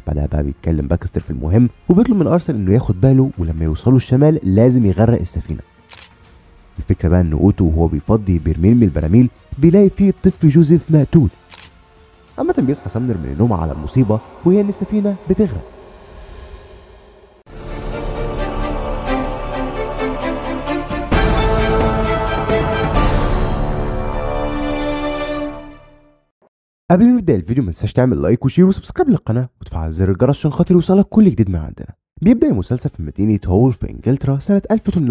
بعدها بقى بيتكلم باكستر في المهم وبيطلب من ارثر انه ياخد باله ولما يوصلوا الشمال لازم يغرق السفينه الفكره بقى ان اوتو وهو بيفضي برميل من البراميل بيلاقي فيه الطفل جوزيف مقتول عامة بيصحى سامنر من النوم على المصيبة وهي إن السفينة بتغرق قبل ما نبدا الفيديو ما تنساش تعمل لايك وشير وسبسكرايب للقناه وتفعل زر الجرس عشان خاطر يوصلك كل جديد من عندنا بيبدا المسلسل في مدينه هول في انجلترا سنه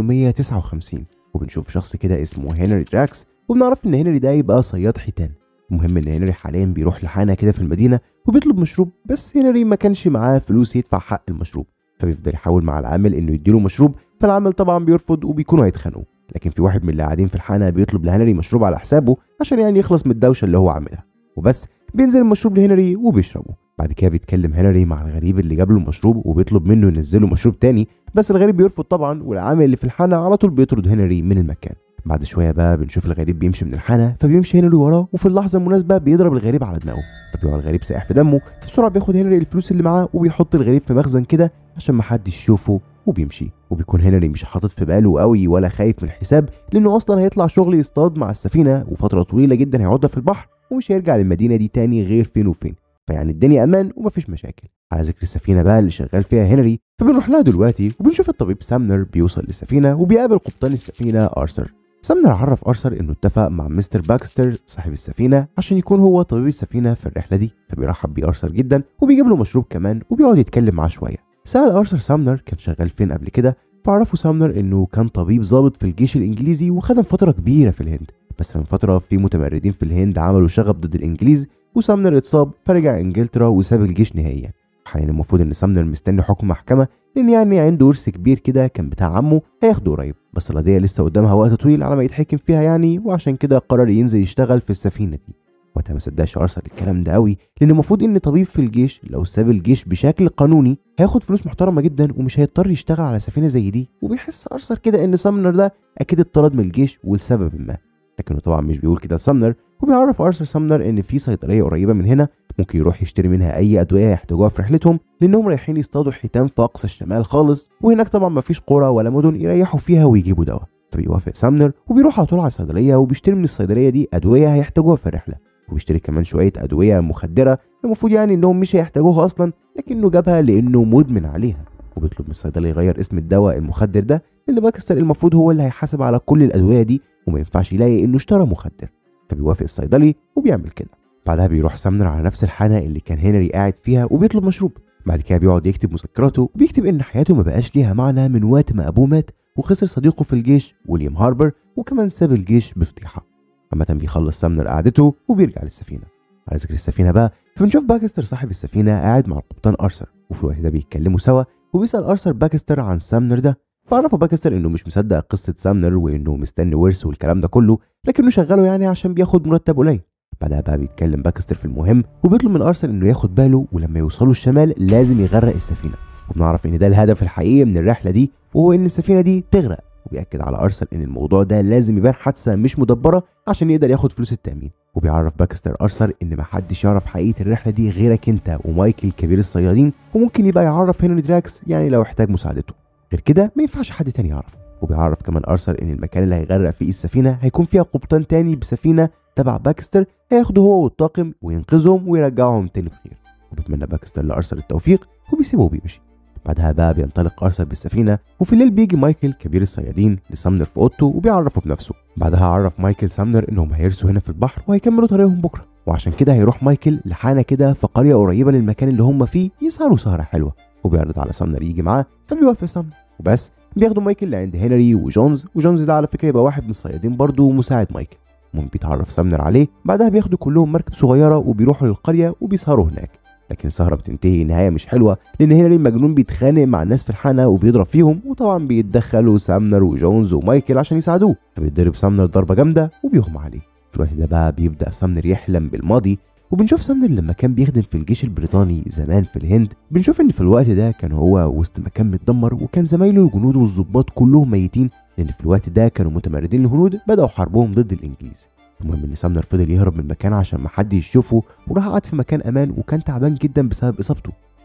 1859 وبنشوف شخص كده اسمه هنري دراكس وبنعرف ان هنري ده يبقى صياد حيتان المهم ان هنري حاليا بيروح لحانه كده في المدينه وبيطلب مشروب بس هنري ما كانش معاه فلوس يدفع حق المشروب فبيفضل يحاول مع العامل انه يديله مشروب فالعامل طبعا بيرفض وبيكونوا هيتخانقوا لكن في واحد من اللي قاعدين في الحانه بيطلب لهنري مشروب على حسابه عشان يعني يخلص من الدوشه اللي هو عاملها وبس بينزل المشروب لهنري وبيشربه بعد كده بيتكلم هنري مع الغريب اللي جاب له المشروب وبيطلب منه ينزله مشروب تاني بس الغريب بيرفض طبعا والعامل اللي في الحانه على طول بيطرد هنري من المكان بعد شويه بقى بنشوف الغريب بيمشي من الحانه فبيمشي هنري وراه وفي اللحظه المناسبه بيضرب الغريب على دماغه فبيقع الغريب سايح في دمه فبسرعه بياخد هنري الفلوس اللي معاه وبيحط الغريب في مخزن كده عشان محدش يشوفه وبيمشي وبيكون هنري مش حاطط في باله قوي ولا خايف من الحساب لانه اصلا هيطلع شغل يصطاد مع السفينه وفتره طويله جدا هيقعدها في البحر ومش هيرجع للمدينه دي تاني غير فين وفين فيعني الدنيا امان ومفيش مشاكل على ذكر السفينه بقى اللي شغال فيها هنري فبنروح لها دلوقتي وبنشوف الطبيب سامنر بيوصل للسفينه وبيقابل قبطان السفينه ارثر سامنر عرف ارثر انه اتفق مع مستر باكستر صاحب السفينه عشان يكون هو طبيب السفينه في الرحله دي فبيرحب بيه ارثر جدا وبيجيب له مشروب كمان وبيقعد يتكلم معاه شويه سال ارثر سامنر كان شغال فين قبل كده فعرفه سامنر انه كان طبيب ضابط في الجيش الانجليزي وخدم فتره كبيره في الهند بس من فتره في متمردين في الهند عملوا شغب ضد الانجليز وسامنر اتصاب فرجع انجلترا وساب الجيش نهائيا حاليا المفروض ان سامنر مستني حكم محكمه لان يعني عنده ورث كبير كده كان بتاع عمه هياخده قريب بس القضيه لسه قدامها وقت طويل على ما يتحكم فيها يعني وعشان كده قرر ينزل يشتغل في السفينه دي وقتها ما صدقش ارثر الكلام ده قوي لان المفروض ان طبيب في الجيش لو ساب الجيش بشكل قانوني هياخد فلوس محترمه جدا ومش هيضطر يشتغل على سفينه زي دي وبيحس ارثر كده ان سامنر ده اكيد اتطرد من الجيش ولسبب ما لكنه طبعا مش بيقول كده لسامنر وبيعرف ارثر سامنر ان في صيدليه قريبه من هنا ممكن يروح يشتري منها اي ادويه يحتاجوها في رحلتهم لانهم رايحين يصطادوا حيتان في اقصى الشمال خالص وهناك طبعا مفيش قرى ولا مدن يريحوا فيها ويجيبوا دواء فبيوافق سامنر وبيروح على طول على الصيدليه وبيشتري من الصيدليه دي ادويه هيحتاجوها في الرحله وبيشتري كمان شويه ادويه مخدره المفروض يعني انهم مش هيحتاجوها اصلا لكنه جابها لانه مدمن عليها وبيطلب من الصيدلي يغير اسم الدواء المخدر ده اللي باكستر المفروض هو اللي هيحاسب على كل الادويه دي وما ينفعش يلاقي انه اشترى مخدر فبيوافق الصيدلي وبيعمل كده بعدها بيروح سامنر على نفس الحانه اللي كان هنري قاعد فيها وبيطلب مشروب بعد كده بيقعد يكتب مذكراته وبيكتب ان حياته ما بقاش ليها معنى من وقت ما ابوه مات وخسر صديقه في الجيش ويليام هاربر وكمان ساب الجيش بفضيحه عامة بيخلص سامنر قعدته وبيرجع للسفينة على ذكر السفينة بقى فبنشوف باكستر صاحب السفينة قاعد مع القبطان أرثر وفي الوقت ده بيتكلموا سوا وبيسأل أرثر باكستر عن سامنر ده فعرفه باكستر انه مش مصدق قصة سامنر وانه مستني ورث والكلام ده كله لكنه شغاله يعني عشان بياخد مرتب قليل بعدها بقى بيتكلم باكستر في المهم وبيطلب من ارثر انه ياخد باله ولما يوصلوا الشمال لازم يغرق السفينة وبنعرف ان ده الهدف الحقيقي من الرحلة دي وهو ان السفينة دي تغرق وبيأكد على أرسل إن الموضوع ده لازم يبان حادثة مش مدبرة عشان يقدر ياخد فلوس التأمين وبيعرف باكستر أرسل إن محدش يعرف حقيقة الرحلة دي غيرك أنت ومايكل كبير الصيادين وممكن يبقى يعرف هنري دراكس يعني لو احتاج مساعدته غير كده ما ينفعش حد تاني يعرف وبيعرف كمان أرسل إن المكان اللي هيغرق فيه السفينة هيكون فيها قبطان تاني بسفينة تبع باكستر هياخده هو والطاقم وينقذهم ويرجعهم تاني بخير وبيتمنى باكستر لأرسل التوفيق وبيسيبه وبيمشي بعدها بقى بينطلق ارثر بالسفينه وفي الليل بيجي مايكل كبير الصيادين لسامنر في اوضته وبيعرفه بنفسه بعدها عرف مايكل سامنر انهم هيرسوا هنا في البحر وهيكملوا طريقهم بكره وعشان كده هيروح مايكل لحانه كده في قريه قريبه للمكان اللي هم فيه يسهروا سهره حلوه وبيعرض على سامنر يجي معاه فبيوافق سامنر وبس بياخدوا مايكل لعند هنري وجونز وجونز ده على فكره يبقى واحد من الصيادين برضه ومساعد مايكل المهم بيتعرف سامنر عليه بعدها بياخدوا كلهم مركب صغيره وبيروحوا للقريه وبيسهروا هناك لكن السهره بتنتهي نهايه مش حلوه لان هنري مجنون بيتخانق مع الناس في الحانه وبيضرب فيهم وطبعا بيتدخلوا سامنر وجونز ومايكل عشان يساعدوه فبيتضرب سامنر ضربه جامده وبيغمى عليه في الوقت ده بقى بيبدا سامنر يحلم بالماضي وبنشوف سامنر لما كان بيخدم في الجيش البريطاني زمان في الهند بنشوف ان في الوقت ده كان هو وسط مكان متدمر وكان زمايله الجنود والظباط كلهم ميتين لان في الوقت ده كانوا متمردين الهنود بداوا حربهم ضد الانجليز المهم ان سامنر فضل يهرب من المكان عشان محدش يشوفه وراح قعد في مكان امان وكان تعبان جدا بسبب اصابته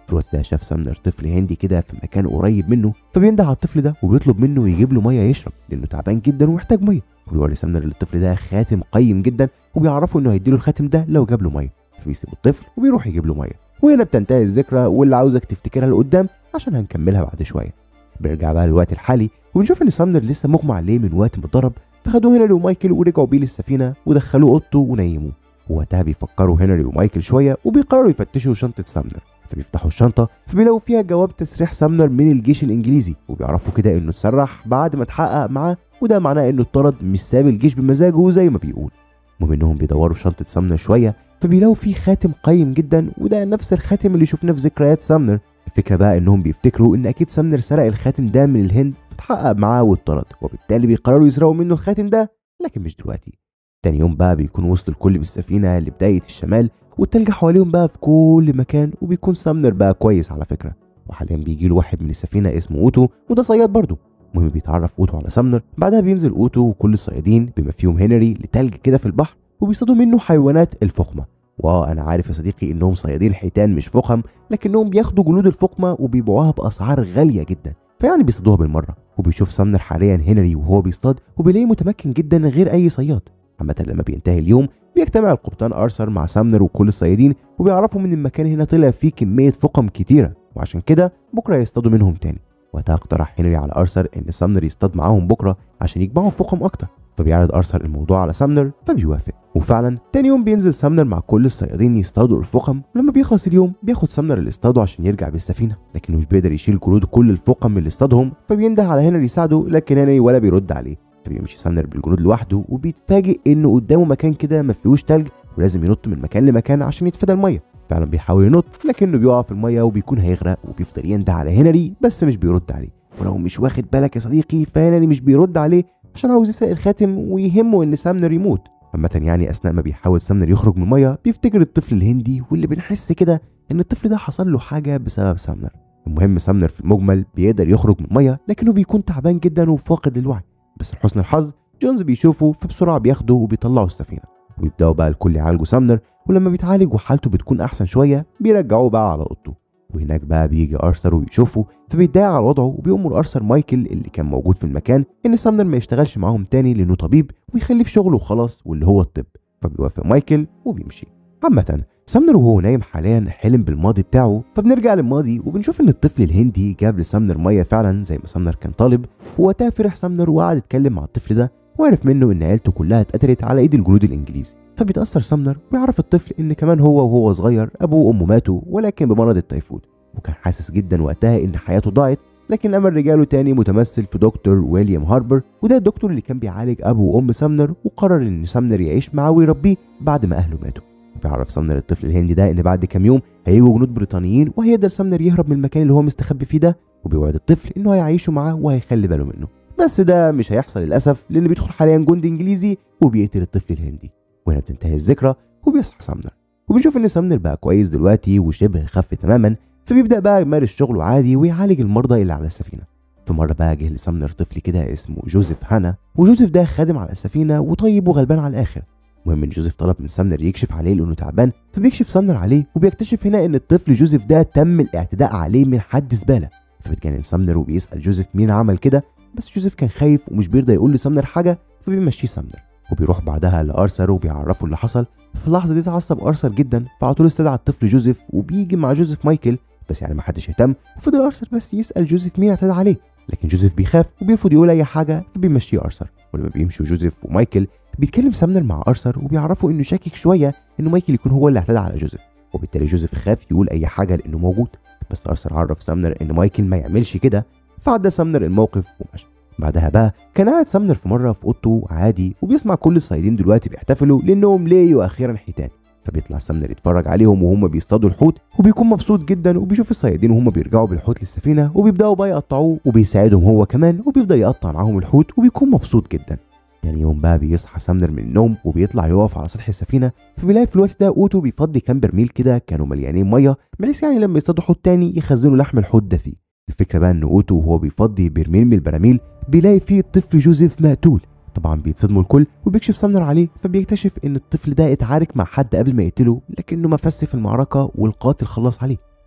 في الوقت ده شاف سامنر طفل هندي كده في مكان قريب منه فبينده على الطفل ده وبيطلب منه يجيب له ميه يشرب لانه تعبان جدا ومحتاج ميه وبيوري سامنر للطفل ده خاتم قيم جدا وبيعرفه انه هيديله الخاتم ده لو جاب له ميه فبيسيب الطفل وبيروح يجيب له ميه وهنا بتنتهي الذكرى واللي عاوزك تفتكرها لقدام عشان هنكملها بعد شويه بنرجع بقى للوقت الحالي وبنشوف ان سامنر لسه مغمى عليه من وقت ما اتضرب فخدوه هنري ومايكل ورجعوا بيه للسفينه ودخلوه اوضته ونيموه ووقتها بيفكروا هنري ومايكل شويه وبيقرروا يفتشوا شنطه سامنر فبيفتحوا الشنطه فبيلاقوا فيها جواب تسريح سامنر من الجيش الانجليزي وبيعرفوا كده انه اتسرح بعد ما اتحقق معاه وده معناه انه اتطرد مش ساب الجيش بمزاجه زي ما بيقول المهم انهم بيدوروا في شنطه سامنر شويه فبيلاقوا فيه خاتم قيم جدا وده نفس الخاتم اللي شفناه في ذكريات سامنر الفكره بقى انهم بيفتكروا ان اكيد سامنر سرق الخاتم ده من الهند اتحقق معاه واتطرد وبالتالي بيقرروا يسرقوا منه الخاتم ده لكن مش دلوقتي تاني يوم بقى بيكون وصلوا الكل بالسفينه لبدايه الشمال والتلج حواليهم بقى في كل مكان وبيكون سامنر بقى كويس على فكره وحاليا بيجي له واحد من السفينه اسمه اوتو وده صياد برضه المهم بيتعرف اوتو على سامنر بعدها بينزل اوتو وكل الصيادين بما فيهم هنري لتلج كده في البحر وبيصطادوا منه حيوانات الفخمه واه انا عارف يا صديقي انهم صيادين حيتان مش فخم لكنهم بياخدوا جلود الفخمه وبيبيعوها باسعار غاليه جدا فيعني بيصطادوها بالمره وبيشوف سامنر حاليا هنري وهو بيصطاد وبيلاقيه متمكن جدا غير اي صياد عامة لما بينتهي اليوم بيجتمع القبطان ارثر مع سامنر وكل الصيادين وبيعرفوا من المكان هنا طلع فيه كمية فقم كتيرة وعشان كده بكرة يصطادوا منهم تاني وقتها اقترح هنري على ارثر ان سامنر يصطاد معاهم بكرة عشان يجمعوا فقم اكتر فبيعرض ارثر الموضوع على سامنر فبيوافق وفعلا تاني يوم بينزل سامنر مع كل الصيادين يصطادوا الفقم ولما بيخلص اليوم بياخد سامنر اللي اصطاده عشان يرجع بالسفينه لكنه مش بيقدر يشيل جلود كل الفقم اللي اصطادهم فبينده على هنري يساعده لكن هنري ولا بيرد عليه فبيمشي سامنر بالجنود لوحده وبيتفاجئ انه قدامه مكان كده ما فيهوش تلج ولازم ينط من مكان لمكان عشان يتفادى الميه فعلا بيحاول ينط لكنه بيقع في الميه وبيكون هيغرق وبيفضل ينده على هنري بس مش بيرد عليه ولو مش واخد بالك يا صديقي فهنري مش بيرد عليه عشان عاوز يسرق الخاتم ويهمه ان سامنر يموت عامة يعني اثناء ما بيحاول سامنر يخرج من الميه بيفتكر الطفل الهندي واللي بنحس كده ان الطفل ده حصل له حاجه بسبب سامنر المهم سامنر في المجمل بيقدر يخرج من الميه لكنه بيكون تعبان جدا وفاقد للوعي بس لحسن الحظ جونز بيشوفه فبسرعه بياخده وبيطلعوا السفينه ويبداوا بقى الكل يعالجوا سامنر ولما بيتعالج وحالته بتكون احسن شويه بيرجعوه بقى على اوضته وهناك بقى بيجي ارثر ويشوفه فبيتضايق على وضعه وبيأمر ارثر مايكل اللي كان موجود في المكان ان سامنر ما يشتغلش معاهم تاني لانه طبيب ويخليه في شغله وخلاص واللي هو الطب فبيوافق مايكل وبيمشي عامة سامنر وهو نايم حاليا حلم بالماضي بتاعه فبنرجع للماضي وبنشوف ان الطفل الهندي جاب لسامنر ميه فعلا زي ما سامنر كان طالب ووقتها فرح سامنر وقعد يتكلم مع الطفل ده وعرف منه ان عيلته كلها اتقتلت على ايد الجنود الانجليزي فبيتاثر سامنر ويعرف الطفل ان كمان هو وهو صغير ابوه وامه ماتوا ولكن بمرض التيفود وكان حاسس جدا وقتها ان حياته ضاعت لكن امل رجاله تاني متمثل في دكتور ويليام هاربر وده الدكتور اللي كان بيعالج ابو وام سامنر وقرر ان سامنر يعيش معاه ويربيه بعد ما اهله ماتوا بيعرف سامنر الطفل الهندي ده ان بعد كام يوم هيجوا جنود بريطانيين وهيقدر سامنر يهرب من المكان اللي هو مستخبي فيه ده وبيوعد الطفل انه هيعيشه معاه وهيخلي باله منه بس ده مش هيحصل للاسف لان بيدخل حاليا جندي انجليزي وبيقتل الطفل الهندي وهنا بتنتهي الذكرى وبيصحى سامنر وبنشوف ان سامنر بقى كويس دلوقتي وشبه خف تماما فبيبدا بقى يمارس شغله عادي ويعالج المرضى اللي على السفينه في مرة بقى جه لسامنر طفل كده اسمه جوزيف هانا وجوزيف ده خادم على السفينة وطيب وغلبان على الآخر المهم ان جوزيف طلب من سامنر يكشف عليه لانه تعبان فبيكشف سامنر عليه وبيكتشف هنا ان الطفل جوزيف ده تم الاعتداء عليه من حد زباله فبيتجنن سامنر وبيسال جوزيف مين عمل كده بس جوزيف كان خايف ومش بيرضى يقول لسامنر حاجه فبيمشيه سامنر وبيروح بعدها لارثر وبيعرفه اللي حصل في اللحظه دي اتعصب ارثر جدا فعلى طول استدعى الطفل جوزيف وبيجي مع جوزيف مايكل بس يعني ما حدش اهتم وفضل ارثر بس يسال جوزيف مين اعتدى عليه لكن جوزيف بيخاف وبيرفض يقول اي حاجه فبيمشيه ارثر ولما بيمشوا جوزيف ومايكل بيتكلم سامنر مع ارثر وبيعرفوا انه شاكك شويه انه مايكل يكون هو اللي اعتدى على جوزيف وبالتالي جوزيف خاف يقول اي حاجه لانه موجود بس ارثر عرف سامنر ان مايكل ما يعملش كده فعدى سامنر الموقف ومشى بعدها بقى كان قاعد سامنر في مره في اوضته عادي وبيسمع كل الصيادين دلوقتي بيحتفلوا لانهم لقيوا اخيرا حيتان فبيطلع سامنر يتفرج عليهم وهم بيصطادوا الحوت وبيكون مبسوط جدا وبيشوف الصيادين وهم بيرجعوا بالحوت للسفينه وبيبداوا بقى يقطعوه وبيساعدهم هو كمان وبيفضل يقطع معاهم الحوت وبيكون مبسوط جدا يعني يوم بقى بيصحى سامنر من النوم وبيطلع يقف على سطح السفينه فبيلاقي في الوقت ده اوتو بيفضي كام برميل كده كانوا مليانين ميه بحيث يعني لما يصطادوا حوت تاني يخزنوا لحم الحوت ده فيه الفكره بقى ان اوتو وهو بيفضي برميل من البراميل بيلاقي فيه الطفل جوزيف مقتول طبعا بيتصدموا الكل وبيكشف سامنر عليه فبيكتشف ان الطفل ده اتعارك مع حد قبل ما يقتله لكنه ما فاز في المعركه والقاتل خلص عليه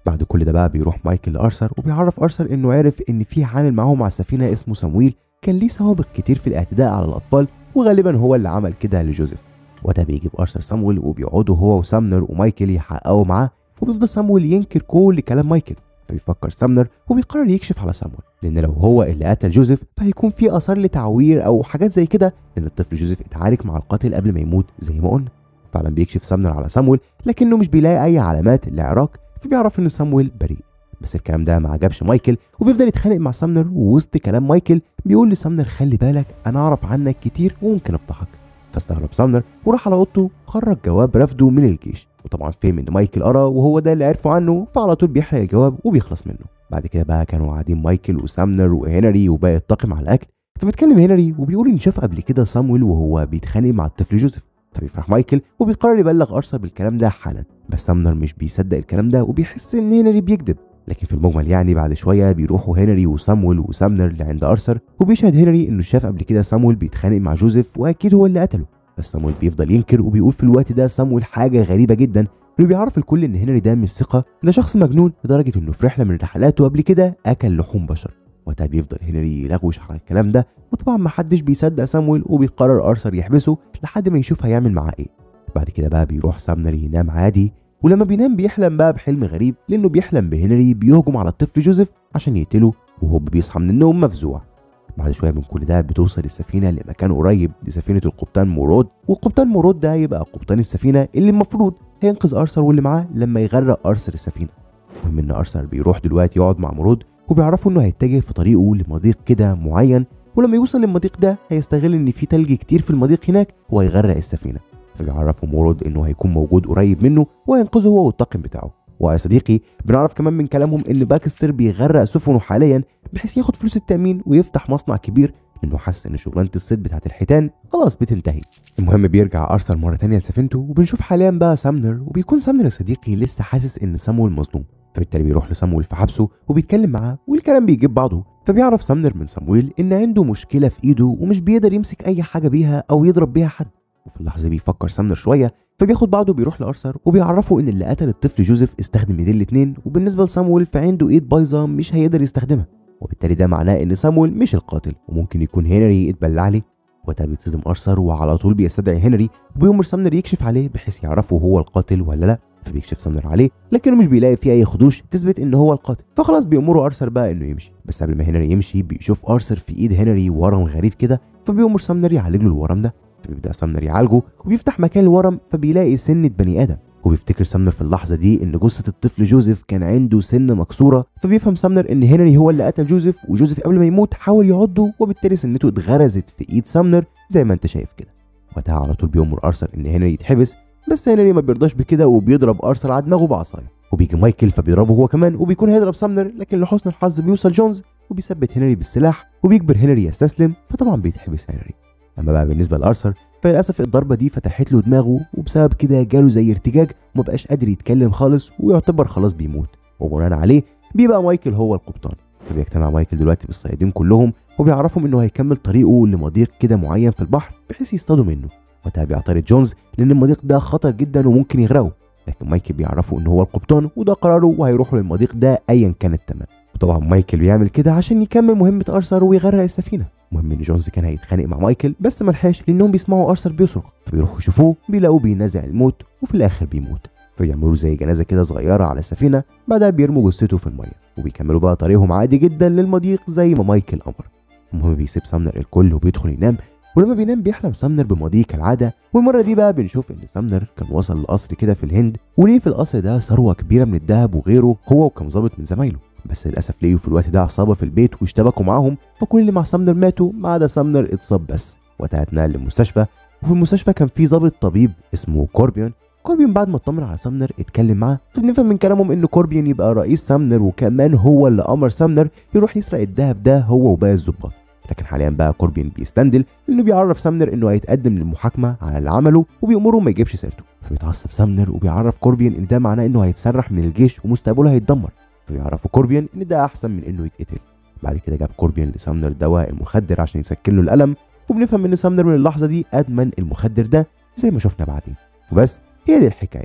بعد كل ده بقى بيروح مايكل لارثر وبيعرف ارثر انه عرف ان في عامل معاهم على السفينه اسمه سمويل كان ليه سوابق كتير في الاعتداء على الاطفال وغالبا هو اللي عمل كده لجوزيف وده بيجيب ارثر سامويل وبيقعدوا هو وسامنر ومايكل يحققوا معاه وبيفضل سامويل ينكر كل كلام مايكل فبيفكر سامنر وبيقرر يكشف على سامويل لان لو هو اللي قتل جوزيف فهيكون في اثار لتعوير او حاجات زي كده لان الطفل جوزيف اتعارك مع القاتل قبل ما يموت زي ما قلنا فعلا بيكشف سامنر على سامويل لكنه مش بيلاقي اي علامات لعراق فبيعرف ان سامويل بريء بس الكلام ده ما عجبش مايكل وبيفضل يتخانق مع سامنر ووسط كلام مايكل بيقول لسامنر خلي بالك انا اعرف عنك كتير وممكن افضحك فاستغرب سامنر وراح على اوضته وخرج جواب رفضه من الجيش وطبعا فهم ان مايكل قرا وهو ده اللي عرفه عنه فعلى طول بيحرق الجواب وبيخلص منه بعد كده بقى كانوا قاعدين مايكل وسامنر وهنري وباقي الطاقم على الاكل فبيتكلم هنري وبيقول ان شاف قبل كده سامويل وهو بيتخانق مع الطفل جوزيف فبيفرح مايكل وبيقرر يبلغ ارثر بالكلام ده حالا بس سامنر مش بيصدق الكلام ده وبيحس ان هنري بيكذب لكن في المجمل يعني بعد شويه بيروحوا هنري وسامويل وسامنر لعند ارثر وبيشهد هنري انه شاف قبل كده سامويل بيتخانق مع جوزيف واكيد هو اللي قتله بس سامويل بيفضل ينكر وبيقول في الوقت ده سامويل حاجه غريبه جدا انه بيعرف الكل ان هنري ده مش ثقه ده شخص مجنون لدرجه انه في رحله من رحلاته قبل كده اكل لحوم بشر وقتها بيفضل هنري يلغوش على الكلام ده وطبعا محدش بيصدق سامويل وبيقرر ارثر يحبسه لحد ما يشوف هيعمل معاه ايه بعد كده بقى بيروح سامنر ينام عادي ولما بينام بيحلم بقى بحلم غريب لانه بيحلم بهنري بيهجم على الطفل جوزيف عشان يقتله وهو بيصحى من النوم مفزوع بعد شويه من كل ده بتوصل السفينه لمكان قريب لسفينه القبطان مورود والقبطان مورود ده هيبقى قبطان السفينه اللي المفروض هينقذ ارثر واللي معاه لما يغرق ارثر السفينه المهم ان ارثر بيروح دلوقتي يقعد مع مورود وبيعرفوا انه هيتجه في طريقه لمضيق كده معين ولما يوصل للمضيق ده هيستغل ان في تلج كتير في المضيق هناك وهيغرق السفينه فبيعرفوا مورود انه هيكون موجود قريب منه وينقذه هو والطاقم بتاعه ويا صديقي بنعرف كمان من كلامهم ان باكستر بيغرق سفنه حاليا بحيث ياخد فلوس التامين ويفتح مصنع كبير لانه حاسس ان شغلانه الصيد بتاعت الحيتان خلاص بتنتهي المهم بيرجع ارثر مره تانية لسفينته وبنشوف حاليا بقى سامنر وبيكون سامنر يا صديقي لسه حاسس ان سامويل مظلوم فبالتالي بيروح لسامويل في حبسه وبيتكلم معاه والكلام بيجيب بعضه فبيعرف سامنر من سامويل ان عنده مشكله في ايده ومش بيقدر يمسك اي حاجه بيها او يضرب بيها حد وفي اللحظه بيفكر سامنر شويه فبياخد بعضه بيروح لارثر وبيعرفه ان اللي قتل الطفل جوزيف استخدم ايدين الاتنين وبالنسبه لسامويل فعنده ايد بايظه مش هيقدر يستخدمها وبالتالي ده معناه ان سامويل مش القاتل وممكن يكون هنري اتبلى عليه وقتها بيتصدم ارثر وعلى طول بيستدعي هنري وبيأمر سامنر يكشف عليه بحيث يعرفوا هو القاتل ولا لا فبيكشف سامنر عليه لكنه مش بيلاقي فيه اي خدوش تثبت ان هو القاتل فخلاص بيأمروا ارثر بقى انه يمشي بس قبل ما هنري يمشي بيشوف ارثر في ايد هنري ورم غريب كده فبيأمر سامنر يعالج له الورم ده فبيبدا سامنر يعالجه وبيفتح مكان الورم فبيلاقي سنه بني ادم وبيفتكر سامنر في اللحظه دي ان جثه الطفل جوزيف كان عنده سن مكسوره فبيفهم سامنر ان هنري هو اللي قتل جوزيف وجوزيف قبل ما يموت حاول يعضه وبالتالي سنته اتغرزت في ايد سامنر زي ما انت شايف كده وقتها على طول بيأمر ارثر ان هنري يتحبس بس هنري ما بيرضاش بكده وبيضرب ارثر على دماغه بعصايه وبيجي مايكل فبيضربه هو كمان وبيكون هيضرب سامنر لكن لحسن الحظ بيوصل جونز وبيثبت هنري بالسلاح وبيجبر هنري يستسلم فطبعا بيتحبس هنري اما بقى بالنسبه لارثر فللاسف الضربه دي فتحت له دماغه وبسبب كده جاله زي ارتجاج ومبقاش قادر يتكلم خالص ويعتبر خلاص بيموت وبناء عليه بيبقى مايكل هو القبطان فبيجتمع مايكل دلوقتي بالصيادين كلهم وبيعرفهم انه هيكمل طريقه لمضيق كده معين في البحر بحيث يصطادوا منه وقتها بيعترض جونز لان المضيق ده خطر جدا وممكن يغرقه لكن مايكل بيعرفه ان هو القبطان وده قراره وهيروحوا للمضيق ده ايا كان الثمن وطبعا مايكل بيعمل كده عشان يكمل مهمه ارثر ويغرق السفينه المهم ان جونز كان هيتخانق مع مايكل بس ملحقش لانهم بيسمعوا ارثر بيصرخ فبيروحوا يشوفوه بيلاقوه بينازع الموت وفي الاخر بيموت فبيعملوا زي جنازه كده صغيره على السفينه بعدها بيرموا جثته في الميه وبيكملوا بقى طريقهم عادي جدا للمضيق زي ما مايكل امر المهم بيسيب سامنر الكل وبيدخل ينام ولما بينام بيحلم سامنر بماضيه كالعاده والمره دي بقى بنشوف ان سامنر كان وصل لقصر كده في الهند وليه في القصر ده ثروه كبيره من الذهب وغيره هو وكم ظابط من زمايله بس للاسف لقيوا في الوقت ده عصابه في البيت واشتبكوا معاهم فكل اللي مع سامنر ماتوا ما عدا سامنر اتصاب بس وقتها اتنقل للمستشفى وفي المستشفى كان في ظابط طبيب اسمه كوربيون كوربيون بعد ما اطمن على سامنر اتكلم معاه فبنفهم من كلامهم ان كوربيون يبقى رئيس سامنر وكمان هو اللي امر سامنر يروح يسرق الذهب ده هو وباقي الظباط لكن حاليا بقى كوربين بيستندل لانه بيعرف سامنر انه هيتقدم للمحاكمه على اللي عمله وبيامره ما يجيبش سيرته فبيتعصب سامنر وبيعرف كوربين ان ده معناه انه هيتسرح من الجيش ومستقبله هيتدمر فبيعرفوا كوربين ان ده احسن من انه يتقتل بعد كده جاب كوربين لسامنر دواء المخدر عشان يسكن له الالم وبنفهم ان سامنر من اللحظه دي ادمن المخدر ده زي ما شفنا بعدين وبس هي دي الحكايه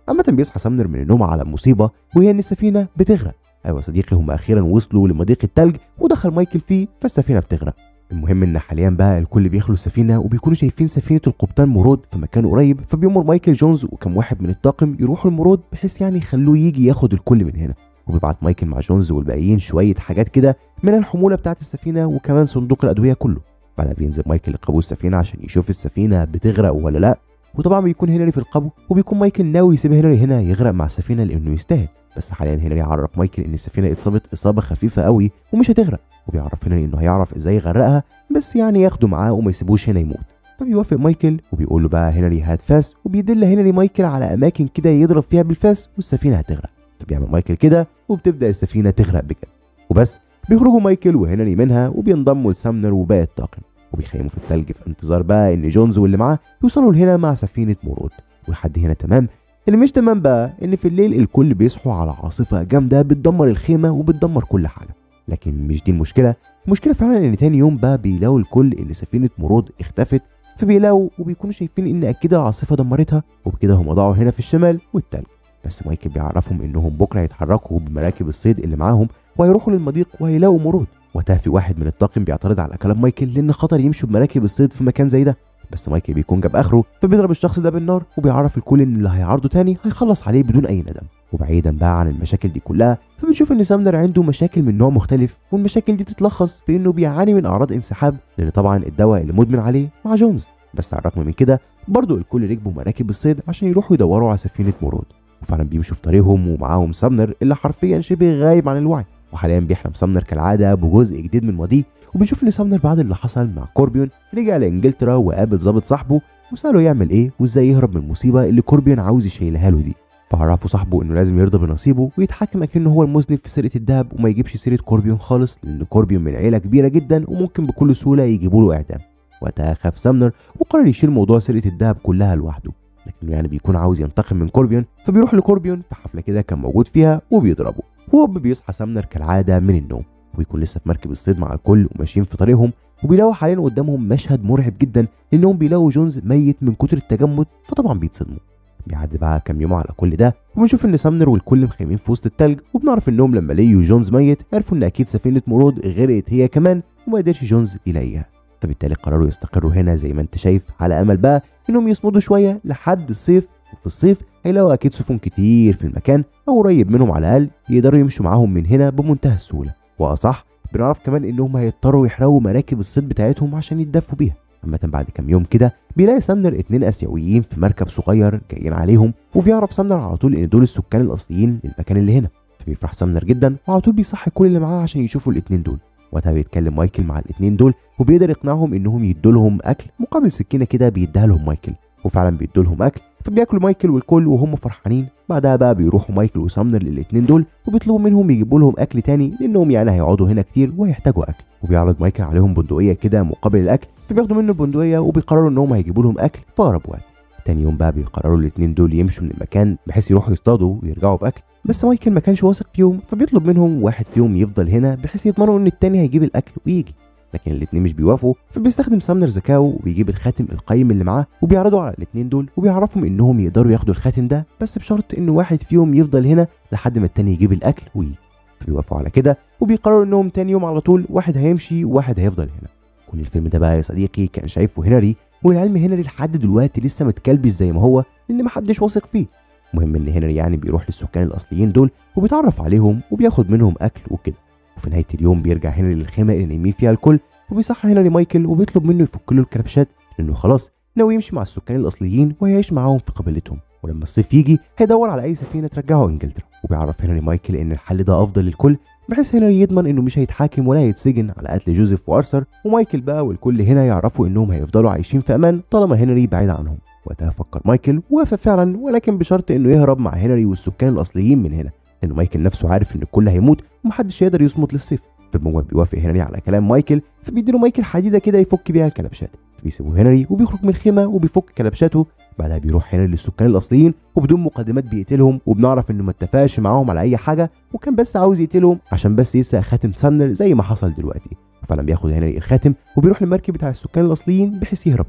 عامة بيصحى سامنر من النوم على مصيبة وهي إن السفينة بتغرق أيوة يا صديقي هم أخيرا وصلوا لمضيق التلج ودخل مايكل فيه فالسفينة بتغرق المهم ان حاليا بقى الكل بيخلوا السفينه وبيكونوا شايفين سفينه القبطان مرود في مكان قريب فبيأمر مايكل جونز وكم واحد من الطاقم يروحوا المرود بحيث يعني يخلوه يجي ياخد الكل من هنا وبيبعت مايكل مع جونز والباقيين شويه حاجات كده من الحموله بتاعه السفينه وكمان صندوق الادويه كله بعدها بينزل مايكل لقابو السفينه عشان يشوف السفينه بتغرق ولا لا وطبعا بيكون هنري في القبو وبيكون مايكل ناوي يسيب هنري هنا يغرق مع السفينه لانه يستاهل بس حاليا هنري عرف مايكل ان السفينه اتصابت اصابه خفيفه قوي ومش هتغرق وبيعرف هنري انه هيعرف ازاي يغرقها بس يعني ياخده معاه وما يسيبوش هنا يموت فبيوافق مايكل وبيقول له بقى هنري هات فاس وبيدل هنري مايكل على اماكن كده يضرب فيها بالفاس والسفينه هتغرق فبيعمل مايكل كده وبتبدا السفينه تغرق بجد وبس بيخرجوا مايكل وهنري منها وبينضموا لسامنر وباقي الطاقم وبيخيموا في التلج في انتظار بقى ان جونز واللي معاه يوصلوا لهنا مع سفينه مرود ولحد هنا تمام اللي مش تمام بقى ان في الليل الكل بيصحوا على عاصفه جامده بتدمر الخيمه وبتدمر كل حاجه لكن مش دي المشكله المشكله فعلا ان تاني يوم بقى بيلاقوا الكل ان سفينه مرود اختفت فبيلاقوا وبيكونوا شايفين ان اكيد العاصفه دمرتها وبكده هم ضاعوا هنا في الشمال والتلج بس مايكل بيعرفهم انهم بكره هيتحركوا بمراكب الصيد اللي معاهم وهيروحوا للمضيق وهيلاقوا مرود وقتها في واحد من الطاقم بيعترض على كلام مايكل لان خطر يمشوا بمراكب الصيد في مكان زي ده بس مايكل بيكون جاب اخره فبيضرب الشخص ده بالنار وبيعرف الكل ان اللي هيعارضه تاني هيخلص عليه بدون اي ندم وبعيدا بقى عن المشاكل دي كلها فبنشوف ان سامنر عنده مشاكل من نوع مختلف والمشاكل دي تتلخص في انه بيعاني من اعراض انسحاب لان طبعا الدواء اللي مدمن عليه مع جونز بس على الرغم من كده برضه الكل ركبوا مراكب الصيد عشان يروحوا يدوروا على سفينه مرود وفعلا بيمشوا في طريقهم ومعاهم سامنر اللي حرفيا شبه غايب عن الوعي وحاليا بيحلم سامنر كالعاده بجزء جديد من ماضيه وبنشوف ان سامنر بعد اللي حصل مع كوربيون رجع لانجلترا وقابل ضابط صاحبه وساله يعمل ايه وازاي يهرب من المصيبه اللي كوربيون عاوز يشيلها له دي فعرفه صاحبه انه لازم يرضى بنصيبه ويتحكم اكنه هو المذنب في سرقه الذهب وما يجيبش سيره كوربيون خالص لان كوربيون من عيله كبيره جدا وممكن بكل سهوله يجيبوا له اعدام وقتها خاف سامنر وقرر يشيل موضوع سرقه الذهب كلها لوحده لكنه يعني بيكون عاوز ينتقم من كوربيون فبيروح لكوربيون في حفله كده كان موجود فيها وبيضربه وهوب بيصحى سامنر كالعاده من النوم وبيكون لسه في مركب الصيد مع الكل وماشيين في طريقهم وبيلاقوا حاليا قدامهم مشهد مرعب جدا لانهم بيلاقوا جونز ميت من كتر التجمد فطبعا بيتصدموا بيعدي بقى كام يوم على كل ده وبنشوف ان سامنر والكل مخيمين في وسط التلج وبنعرف انهم لما لقيوا جونز ميت عرفوا ان اكيد سفينه مرود غرقت هي كمان وما قدرش جونز يلاقيها فبالتالي قرروا يستقروا هنا زي ما انت شايف على امل بقى انهم يصمدوا شويه لحد الصيف وفي الصيف هيلاقوا اكيد سفن كتير في المكان او قريب منهم على الاقل يقدروا يمشوا معاهم من هنا بمنتهى السهوله واصح بنعرف كمان انهم هيضطروا يحرقوا مراكب الصيد بتاعتهم عشان يتدفوا بيها عامة بعد كام يوم كده بيلاقي سامنر اتنين اسيويين في مركب صغير جايين عليهم وبيعرف سامنر على طول ان دول السكان الاصليين للمكان اللي هنا فبيفرح سامنر جدا وعلى طول بيصحي كل اللي معاه عشان يشوفوا الاتنين دول وقتها بيتكلم مايكل مع الاتنين دول وبيقدر يقنعهم انهم يدوا لهم اكل مقابل سكينه كده بيديها لهم مايكل وفعلا بيدوا لهم اكل فبياكلوا مايكل والكل وهم فرحانين بعدها بقى بيروحوا مايكل وسامنر للاتنين دول وبيطلبوا منهم يجيبوا لهم اكل تاني لانهم يعني هيقعدوا هنا كتير وهيحتاجوا اكل وبيعرض مايكل عليهم بندقيه كده مقابل الاكل فبياخدوا منه البندقيه وبيقرروا انهم هيجيبوا لهم اكل في اقرب وقت تاني يوم بقى بيقرروا الاتنين دول يمشوا من المكان بحيث يروحوا يصطادوا ويرجعوا باكل بس مايكل ما كانش واثق فيهم فبيطلب منهم واحد فيهم يفضل هنا بحيث يضمنوا ان التاني هيجيب الاكل ويجي لكن الاتنين مش بيوافقوا فبيستخدم سامنر ذكائه وبيجيب الخاتم القيم اللي معاه وبيعرضه على الاتنين دول وبيعرفهم انهم يقدروا ياخدوا الخاتم ده بس بشرط ان واحد فيهم يفضل هنا لحد ما التاني يجيب الاكل ويجي فبيوافقوا على كده وبيقرروا انهم تاني يوم على طول واحد هيمشي وواحد هيفضل هنا كل الفيلم ده بقى يا صديقي كان شايفه هنري والعلم هنري لحد دلوقتي لسه متكلبش زي ما هو لان محدش واثق فيه المهم ان هنري يعني بيروح للسكان الاصليين دول وبيتعرف عليهم وبياخد منهم اكل وكده وفي نهايه اليوم بيرجع هنري للخيمه اللي نايمين فيها الكل وبيصحى هنري مايكل وبيطلب منه يفك له الكربشات لانه خلاص ناوي يمشي مع السكان الاصليين ويعيش معاهم في قبيلتهم ولما الصيف يجي هيدور على اي سفينه ترجعه انجلترا وبيعرف هنري مايكل ان الحل ده افضل للكل بحيث هنري يضمن انه مش هيتحاكم ولا هيتسجن على قتل جوزيف وارثر ومايكل بقى والكل هنا يعرفوا انهم هيفضلوا عايشين في امان طالما هنري بعيد عنهم وقتها فكر مايكل وافق فعلا ولكن بشرط انه يهرب مع هنري والسكان الاصليين من هنا لان مايكل نفسه عارف ان الكل هيموت ومحدش يقدر يصمت للصيف في المجمل بيوافق هنري على كلام مايكل فبيديله مايكل حديده كده يفك بيها الكلبشات فبيسيبوا هنري وبيخرج من الخيمه وبيفك كلبشاته بعدها بيروح هنري للسكان الاصليين وبدون مقدمات بيقتلهم وبنعرف انه ما اتفقش معاهم على اي حاجه وكان بس عاوز يقتلهم عشان بس يسرق خاتم سامنر زي ما حصل دلوقتي فعلا بياخد هنري الخاتم وبيروح للمركب بتاع السكان الاصليين بحيث يهرب بيها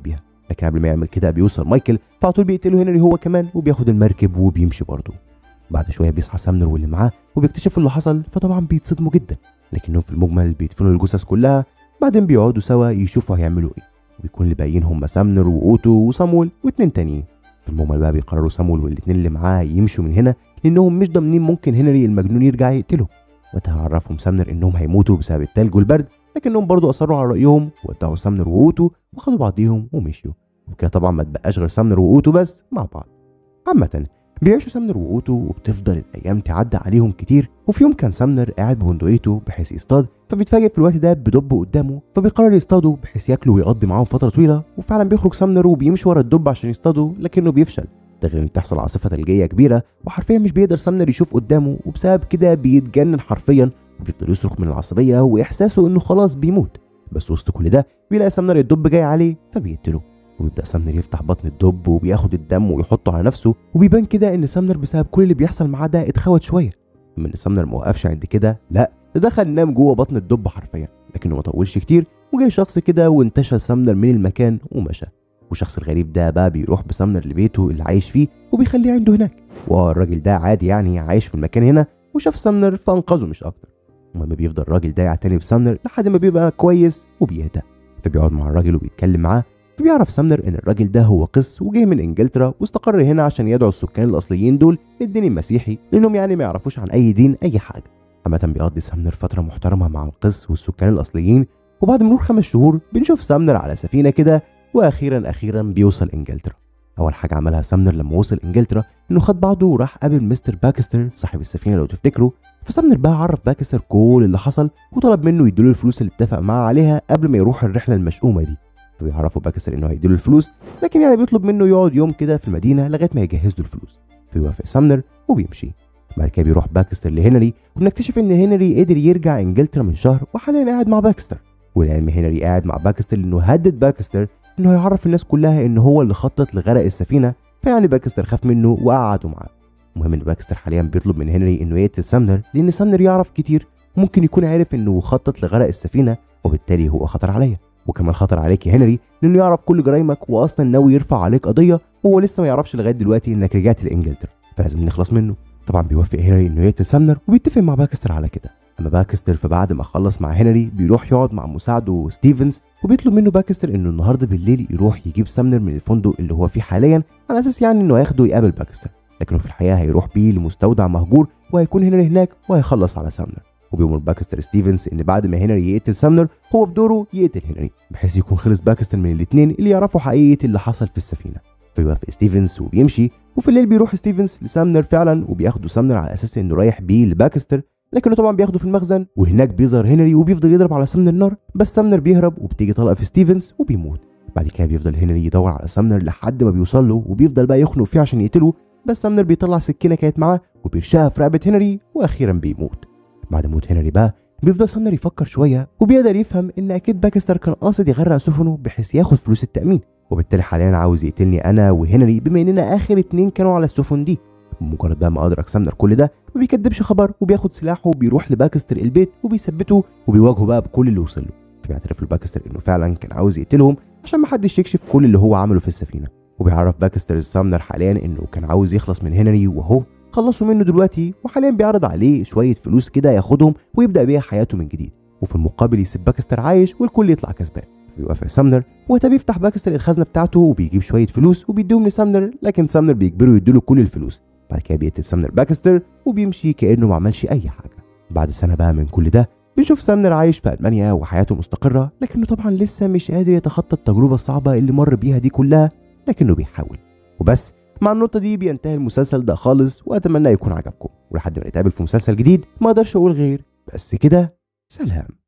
لكن قبل ما يعمل كده بيوصل مايكل فعلى طول بيقتله هنري هو كمان وبياخد المركب وبيمشي برضه بعد شويه بيصحى سامنر واللي معاه وبيكتشفوا اللي حصل فطبعا بيتصدموا جدا لكنهم في المجمل بيدفنوا الجثث كلها بعدين بيقعدوا سوا يشوفوا هيعملوا ايه وبيكون اللي باقيين هم سامنر واوتو وصامويل واتنين تانيين في المجمل بقى بيقرروا صامويل والاتنين اللي معاه يمشوا من هنا لانهم مش ضامنين ممكن هنري المجنون يرجع يقتله وقتها عرفهم سامنر انهم هيموتوا بسبب التلج والبرد لكنهم برضو اصروا على رايهم وودعوا سامنر واوتو وخدوا بعضيهم ومشيوا وكده طبعا ما تبقاش غير سامنر واوتو بس مع بعض عامة بيعيشوا سامنر واوتو وبتفضل الايام تعدي عليهم كتير وفي يوم كان سامنر قاعد ببندقيته بحيث يصطاد فبيتفاجئ في الوقت ده بدب قدامه فبيقرر يصطاده بحيث ياكله ويقضي معاهم فتره طويله وفعلا بيخرج سامنر وبيمشي ورا الدب عشان يصطاده لكنه بيفشل ده غير ان بتحصل عاصفه ثلجيه كبيره وحرفيا مش بيقدر سامنر يشوف قدامه وبسبب كده بيتجنن حرفيا وبيفضل يصرخ من العصبيه واحساسه انه خلاص بيموت بس وسط كل ده بيلاقي سامنر الدب جاي عليه فبيقتله ويبدا سامنر يفتح بطن الدب وبياخد الدم ويحطه على نفسه وبيبان كده ان سامنر بسبب كل اللي بيحصل معاه ده اتخوت شويه من سامنر ما وقفش عند كده لا ده دخل نام جوه بطن الدب حرفيا لكنه ما طولش كتير وجاي شخص كده وانتشل سامنر من المكان ومشى والشخص الغريب ده بقى بيروح بسامنر لبيته اللي عايش فيه وبيخليه عنده هناك والراجل ده عادي يعني عايش في المكان هنا وشاف سامنر فانقذه مش اكتر المهم بيفضل الراجل ده يعتني بسامنر لحد ما بيبقى كويس وبيهدى فبيقعد مع الراجل وبيتكلم معاه فبيعرف سامنر ان الراجل ده هو قس وجاي من انجلترا واستقر هنا عشان يدعو السكان الاصليين دول للدين المسيحي لانهم يعني ما يعرفوش عن اي دين اي حاجه عامة بيقضي سامنر فترة محترمة مع القس والسكان الأصليين وبعد مرور خمس شهور بنشوف سامنر على سفينة كده وأخيرا أخيرا بيوصل إنجلترا أول حاجة عملها سامنر لما وصل إنجلترا إنه خد بعضه وراح قابل مستر باكستر صاحب السفينة لو تفتكروا فسامنر بقى عرف باكستر كل اللي حصل وطلب منه يديله الفلوس اللي اتفق معاه عليها قبل ما يروح الرحلة المشؤومة دي فبيعرفوا باكستر إنه هيديله الفلوس لكن يعني بيطلب منه يقعد يوم كده في المدينة لغاية ما يجهز له الفلوس فيوافق سامنر وبيمشي بعد كده بيروح باكستر لهنري وبنكتشف ان هنري قدر يرجع انجلترا من شهر وحاليا قاعد مع باكستر والعلم هنري قاعد مع باكستر لانه هدد باكستر انه هيعرف الناس كلها ان هو اللي خطط لغرق السفينه فيعني باكستر خاف منه وقعدوا معاه المهم ان باكستر حاليا بيطلب من هنري انه يقتل سامنر لان سامنر يعرف كتير ممكن يكون عارف انه خطط لغرق السفينه وبالتالي هو خطر عليا وكمان خطر عليك يا هنري لانه يعرف كل جرايمك واصلا ناوي يرفع عليك قضيه وهو لسه ما يعرفش لغايه دلوقتي انك رجعت لانجلترا فلازم نخلص منه طبعا بيوافق هنري انه يقتل سامنر وبيتفق مع باكستر على كده اما باكستر فبعد ما خلص مع هنري بيروح يقعد مع مساعده ستيفنز وبيطلب منه باكستر انه النهارده بالليل يروح يجيب سامنر من الفندق اللي هو فيه حاليا على اساس يعني انه هياخده يقابل باكستر لكنه في الحقيقه هيروح بيه لمستودع مهجور وهيكون هنري هناك وهيخلص على سامنر وبيأمر باكستر ستيفنز ان بعد ما هنري يقتل سامنر هو بدوره يقتل هنري بحيث يكون خلص باكستر من الاثنين اللي يعرفوا حقيقه اللي حصل في السفينه فيوافق ستيفنز وبيمشي وفي الليل بيروح ستيفنز لسامنر فعلا وبياخدوا سامنر على اساس انه رايح بيه لباكستر لكنه طبعا بياخده في المخزن وهناك بيظهر هنري وبيفضل يضرب على سامنر نار بس سامنر بيهرب وبتيجي طلقه في ستيفنز وبيموت بعد كده بيفضل هنري يدور على سامنر لحد ما بيوصل له وبيفضل بقى يخنق فيه عشان يقتله بس سامنر بيطلع سكينه كانت معاه وبيرشقها في رقبه هنري واخيرا بيموت بعد موت هنري بقى بيفضل سامنر يفكر شويه وبيقدر يفهم ان اكيد باكستر كان قاصد يغرق سفنه بحيث ياخد فلوس التامين وبالتالي حاليا عاوز يقتلني انا وهنري بما اننا اخر اتنين كانوا على السفن دي بمجرد بقى ما ادرك سامنر كل ده ما بيكدبش خبر وبياخد سلاحه وبيروح لباكستر البيت وبيثبته وبيواجهه بقى بكل اللي وصل له فبيعترف لباكستر انه فعلا كان عاوز يقتلهم عشان ما حدش يكشف كل اللي هو عمله في السفينه وبيعرف باكستر سامنر حاليا انه كان عاوز يخلص من هنري وهو خلصوا منه دلوقتي وحاليا بيعرض عليه شويه فلوس كده ياخدهم ويبدا بيها حياته من جديد وفي المقابل يسيب باكستر عايش والكل يطلع كسبان بيوافق سامنر وقتها بيفتح باكستر الخزنه بتاعته وبيجيب شويه فلوس وبيديهم لسامنر لكن سامنر بيجبره يديله كل الفلوس بعد كده بيقتل سامنر باكستر وبيمشي كانه ما عملش اي حاجه بعد سنه بقى من كل ده بنشوف سامنر عايش في المانيا وحياته مستقره لكنه طبعا لسه مش قادر يتخطى التجربه الصعبه اللي مر بيها دي كلها لكنه بيحاول وبس مع النقطة دي بينتهي المسلسل ده خالص وأتمنى يكون عجبكم ولحد ما نتقابل في مسلسل جديد ما أقدرش أقول غير بس كده سلام